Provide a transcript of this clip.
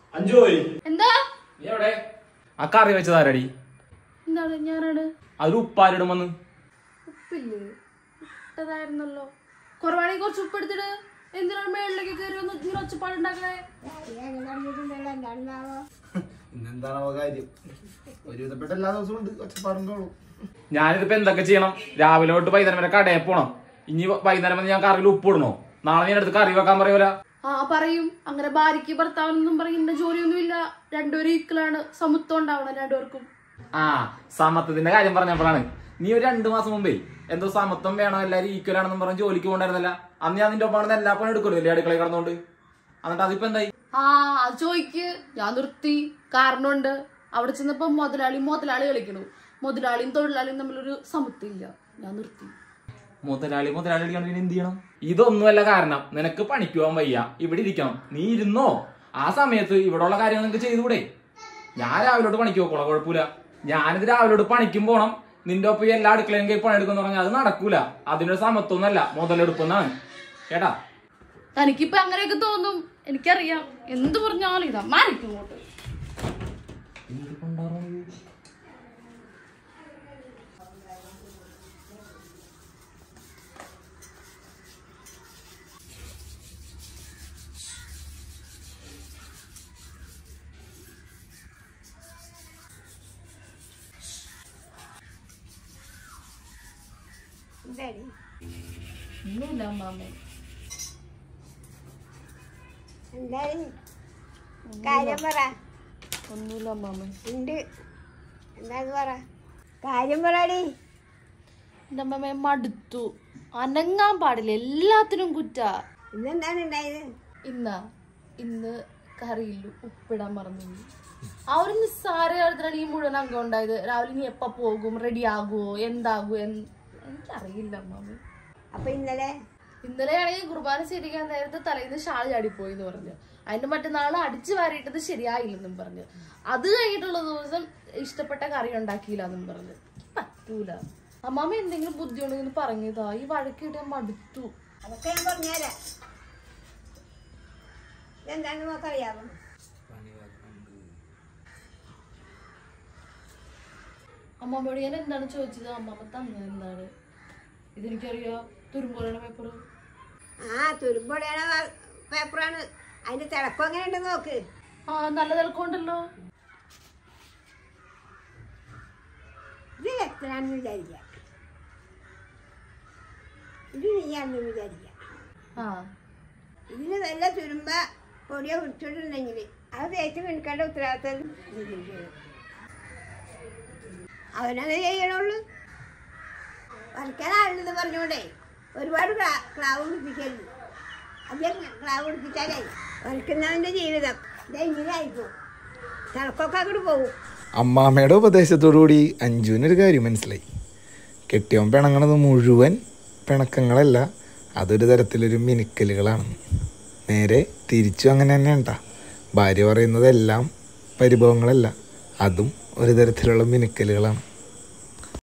അഞ്ചു പോയി എന്താ നീ എവിടെ ആ കറി വെച്ചതാരടി എന്താണ് ഞാനാണ് അതിൽ ഉപ്പാരിടുമെന്ന് ഉപ്പില്ലേ ഇട്ടതായിരുന്നല്ലോ കുറവാണെങ്കിൽ കുറച്ച് ഉപ്പ് എടുത്തിട്ട് എന്തിനാണ് മേളിലേക്ക് കയറി ഒന്ന് ഇങ്ങനെ ഒച്ചപ്പാടുണ്ടാക്കണേ ഇന്നെന്താണോ കാര്യം ഒരുവിധപ്പെട്ട എല്ലാ ദിവസവും ഉണ്ട് ഒച്ചപ്പാടുണ്ടോളൂ ഞാനിതിപ്പോ എന്തൊക്കെ ചെയ്യണം രാവിലെ തൊട്ട് വൈകുന്നേരം വരെ കടയിൽ പോണം ഇനി വൈകുന്നേരം വന്ന് ഞാൻ കറിയിൽ ഉപ്പ് ഇടണോ നാളെ ഞാൻ എടുത്ത് കറി വെക്കാൻ പറയൂല ആ പറയും അങ്ങനെ ഭാര്യയ്ക്ക് ഭർത്താവിനൊന്നും പറയുന്ന ജോലിയൊന്നുമില്ല രണ്ടുപേരും ഈക്വലാണ് സമത്വം ഉണ്ടാവണം രണ്ടുപേർക്കും ആ സമത്വത്തിന്റെ കാര്യം പറഞ്ഞപ്പോഴാണ് നീ ഒരു രണ്ടു മാസം മുമ്പേ എന്തോ സമത്വം വേണോ എല്ലാരും ഈക്വൽ ആണെന്നും പറഞ്ഞ് ജോലിക്ക് പോകണ്ടായിരുന്നല്ല അന്ന് ഞാൻ നിന്റെ ഒപ്പാണെന്ന് എല്ലാ പണി എടുക്കുമല്ലോ അല്ലേ അടുക്കളയിൽ കിടന്നോണ്ട് എന്നിട്ട് അതിപ്പോ എന്തായി ആ അത് ചോദിക്ക് ഞാൻ നിർത്തി കാരണമുണ്ട് അവിടെ ചെന്നപ്പോ മുതലാളി മുതലാളി കളിക്കണു മുതലാളിയും തൊഴിലാളിയും തമ്മിലൊരു സമത്വം ഇല്ല ഞാൻ നിർത്തി മുതലാളി മുതലാളി കളിക്കാൻ പിന്നെ എന്ത് ചെയ്യണം ഇതൊന്നുമല്ല കാരണം നിനക്ക് പണിക്ക് പോകാൻ വയ്യ ഇവിടെ ഇരിക്കണം നീ ഇരുന്നോ ആ സമയത്ത് ഇവിടെ ഉള്ള കാര്യങ്ങൾ നിനക്ക് ചെയ്തുകൂടെ ഞാൻ രാവിലോട്ട് പണിക്ക് പോക്കോളാം കുഴപ്പമില്ല ഞാനിത് രാവിലോട്ട് പണിക്കും പോണം നിന്റെ ഒപ്പം ഈ എല്ലാ അടുക്കളയും കയറി പണിയെടുക്കുന്ന പറഞ്ഞാൽ അത് നടക്കൂല അതിനൊരു സമത്വമൊന്നല്ല മുതലെടുപ്പെന്നാണ് കേട്ടാ തനിക്കിപ്പൊ അങ്ങനെയൊക്കെ തോന്നും എനിക്കറിയാം എന്ത് പറഞ്ഞാലും ഇതാ മാറിക്കും ഇങ്ങോട്ട് ഒന്നുമില്ല അമ്മാമ്മ എന്തായാലും കാര്യം പറ ഒന്നുമില്ല അമ്മാമ്മ ഉണ്ട് എന്താന്ന് പറ കാര്യം പറയടി എന്റെ അമ്മമ്മ മടുത്തു അനങ്ങാൻ പാടില്ല എല്ലാത്തിനും കുറ്റ ഇന്നെന്താണ് ഉണ്ടായത് ഇന്നാ ഇന്ന് കറിയിൽ ഉപ്പിടാൻ മറന്നു പോയി. ആ ഒരു നിസ്സാര കാര്യത്തിലാണ് ഈ മുഴുവൻ അംഗം ഉണ്ടായത് രാവിലെ നീ എപ്പ പോകും റെഡി ആകുമോ എന്താകുമോ എന്ന് എനിക്കറിയില്ല അമ്മാമ്മ അപ്പൊ ഇന്നലെ ഇന്നലെ ആണെങ്കിൽ കുർബാന ശരിക്കാൻ നേരത്തെ തലേന്ന് ഷാൾ ചാടിപ്പോയി എന്ന് പറഞ്ഞു അതിന്റെ മറ്റന്നാൾ അടിച്ചു വാരിയിട്ടത് ശരിയായില്ലെന്നും പറഞ്ഞു അത് കഴിഞ്ഞിട്ടുള്ള ദിവസം ഇഷ്ടപ്പെട്ട കറി ഉണ്ടാക്കിയില്ല എന്നും പറഞ്ഞു എനിക്ക് പറ്റൂല അമ്മാമ്മ എന്തെങ്കിലും ബുദ്ധി ഉണ്ടെങ്കിൽ പറഞ്ഞതാ ഈ വഴക്ക് കിട്ടിയാൽ മടുത്തു അതൊക്കെ ഞാൻ പറഞ്ഞുതരാം ഇതെന്താണെന്ന് നോക്കറിയാമോ അമ്മമ്മയോട് ഞാൻ എന്താണ് ചോദിച്ചത് അമ്മമ്മ തന്നത് എന്താണ് ഇതെനിക്കറിയാം തുരുമ്പോഴാണ് പേപ്പർ ആ തുരുമ്പൊടിയാണ് പേപ്പറാണ് അതിന്റെ തിളക്കം എങ്ങനെ ഉണ്ട് നോക്ക് ആ നല്ല തിളക്കമുണ്ടല്ലോ ഇത് എത്രയാണെന്ന് വിചാരിക്കാം ഇത് നീയാണെന്ന് വിചാരിക്കാം ആ ഇതിന് നല്ല തുരുമ്പ പൊടിയോ പിടിച്ചിട്ടുണ്ടെങ്കിൽ അത് തേച്ച് മിനുക്കേണ്ട ഉത്തരവാദിത്തം ഇതിനുണ്ട്. അവനത് ചെയ്യണുള്ളൂ വരയ്ക്കാൻ ആളുണ്ടെന്ന് പറഞ്ഞോണ്ടേ ഒരുപാട് ക്ലാ- ക്ലാവ് പിടിപ്പിക്കരുത് അധികം ക്ലാവ് പിടിപ്പിച്ചാലേ വരയ്ക്കുന്നവൻ്റെ ജീവിതം ഇതെങ്ങനെ ആയിപ്പോവും തിളക്കൊക്കെ അങ്ങോട്ട് പോകും അമ്മാമ്മയുടെ ഉപദേശത്തോടുകൂടി അഞ്ജുവിനൊരു കാര്യം മനസ്സിലായി കെട്ടിയവൻ പിണങ്ങണത് മുഴുവൻ പിണക്കങ്ങളല്ല അതൊരു തരത്തിലൊരു മിനുക്കലുകളാണെന്ന് നേരെ തിരിച്ചു അങ്ങനെ തന്നെ ഉണ്ടാ ഭാര്യ പറയുന്നതെല്ലാം പരിഭവങ്ങളല്ല അതും ഒരു തരത്തിലുള്ള മിനുക്കലുകളാണ്